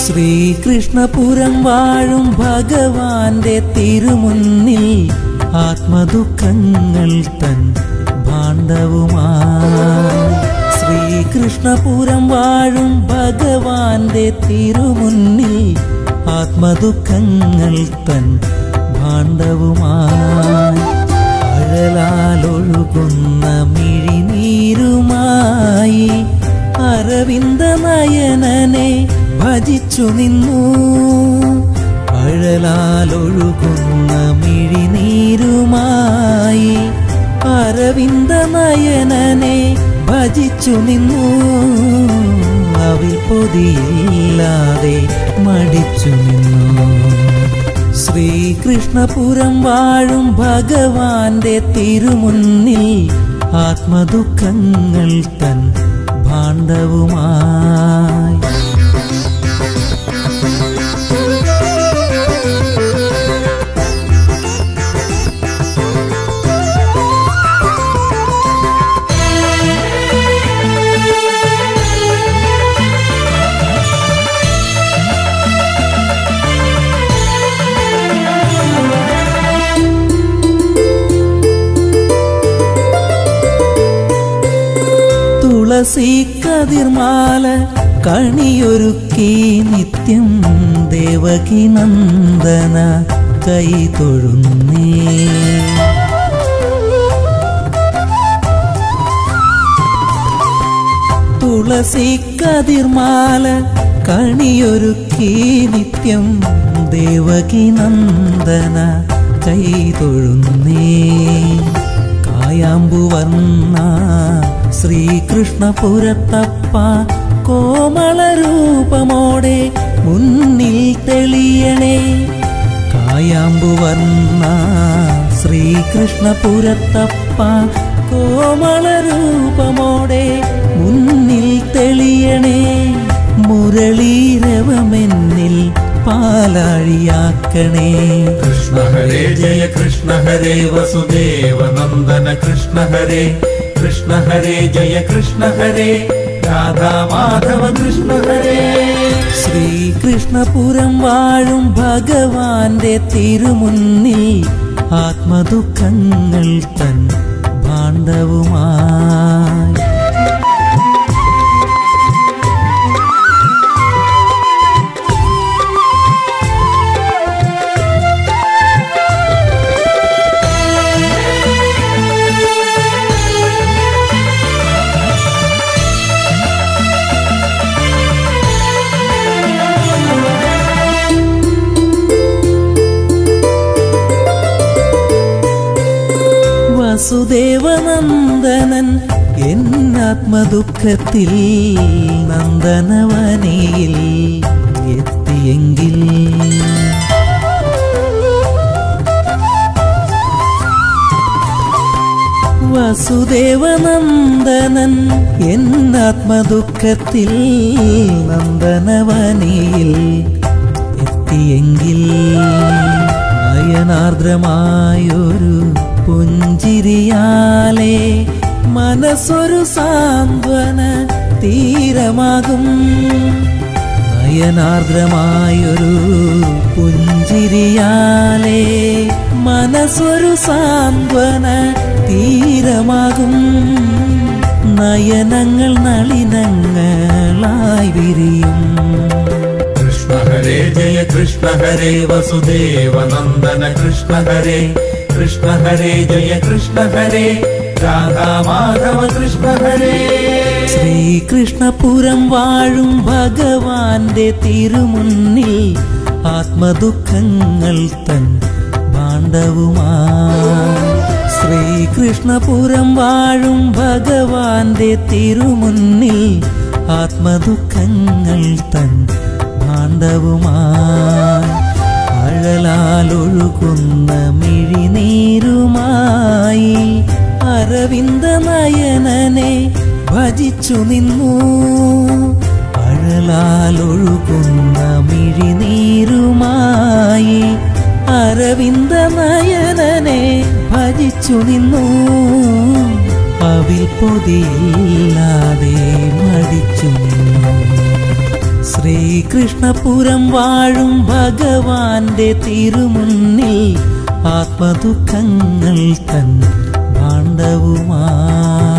ശ്രീകൃഷ്ണപുരം വാഴും ഭഗവാന്റെ തിരുമുന്നിൽ ആത്മദുഃഖങ്ങൾ തൻ ഭാണ്ഡവുമായി ശ്രീകൃഷ്ണപുരം വാഴും ഭഗവാന്റെ തിരുമുന്നിൽ ആത്മദുഃഖങ്ങൾ തൻ ഭാണ്ഡവുമായി അഴലാലൊഴുകുന്ന മിഴിനീരുമായി അരവിന്ദ നയനനെ ഭജിച്ചു നിന്നു അഴലാലൊഴുകുന്ന മിഴിനീരുമായി അരവിന്ദ നയനനെ ഭജിച്ചു നിന്നു അവിൽ പൊതിയില്ലാതെ മടിച്ചു നിന്നു ശ്രീകൃഷ്ണപുരം വാഴും ഭഗവാന്റെ തിരുമുന്നിൽ ആത്മദുഃഖങ്ങൾ തൻ ഭാണ്ഡവുമായി തുളസി കതിർമാല കണിയൊരുക്കി നിത്യം ദേവകി നന്ദന കൈ തൊഴുന്നേ തുളസി കതിർമാല കണിയൊരുക്കി നിത്യം ദേവകി നന്ദന കൈ തൊഴുന്നേ കായാമ്പുവർണ്ണ ശ്രീകൃഷ്ണപുരത്തപ്പ കോമള രൂപമോടെ മുന്നിൽ തെളിയണേ കായാമ്പുവർണ്ണ ശ്രീകൃഷ്ണപുരത്തപ്പ കോമള രൂപമോടെ മുന്നിൽ തെളിയണേ മുരളീരവമെന്നിൽ പാലാഴിയാക്കണേ കൃഷ്ണ ഹരേ ജയ കൃഷ്ണ ഹരേ വസുദേവ നന്ദന കൃഷ്ണ ഹരേ കൃഷ്ണ ഹരേ ജയ കൃഷ്ണ ഹരേ രാധാ മാധവ കൃഷ്ണ ഹരേ ശ്രീകൃഷ്ണപുരം വാഴും ഭഗവാന്റെ തിരുമുന്നിൽ ആത്മദുഃഖങ്ങൾ തൻ ഭാണ്ഡവുമായി വസുദേവനന്ദനൻ എന്നാത്മദുഃഖത്തിൽ നന്ദനവനയിൽ എത്തിയെങ്കിൽ വസുദേവനന്ദനൻ എന്നാത്മദുഃഖത്തിൽ നന്ദനവനയിൽ എത്തിയെങ്കിൽ നയനാർദ്രമായൊരു പുഞ്ചിരിയാലെ മനസ്സൊരു സാന്ത്വന തീരമാകും നയനാർദ്രമായൊരു പുഞ്ചിരിയാലെ മനസ്സൊരു സാന്ത്വന തീരമാകും നയനങ്ങൾ നളിനങ്ങളായി വിരിയും കൃഷ്ണ ഹരേ ജയ കൃഷ്ണ ഹരേ വസുദേവ നന്ദന കൃഷ്ണ ഹരേ കൃഷ്ണ ഹരേ ജയ കൃഷ്ണ ഹരേ രാധാ മാധവ കൃഷ്ണ ഹരേ ശ്രീകൃഷ്ണപുരം വാഴും ഭഗവാന്റെ തിരുമുന്നിൽ ആത്മദുഃഖങ്ങൾ തൻ ഭാണ്ഡവുമായി ശ്രീകൃഷ്ണപുരം വാഴും ഭഗവാന്റെ തിരുമുന്നിൽ ആത്മദുഃഖങ്ങൾ തൻ ഭാണ്ഡവുമായി അഴലാലൊഴുകുന്ന മിഴിനീരുമായി അരവിന്ദ നയനനെ ഭജിച്ചു നിന്നു അഴലാലൊഴുകുന്ന മിഴിനീരുമായി അരവിന്ദ നയനനെ ഭജിച്ചു നിന്നു അവിൽ പൊതിയില്ലാതെ മടിച്ചു നിന്നു ശ്രീകൃഷ്ണപുരം വാഴും ഭഗവാന്റെ തിരുമുന്നിൽ ആത്മദുഃഖങ്ങൾ തൻ ഭാണ്ഡവുമായി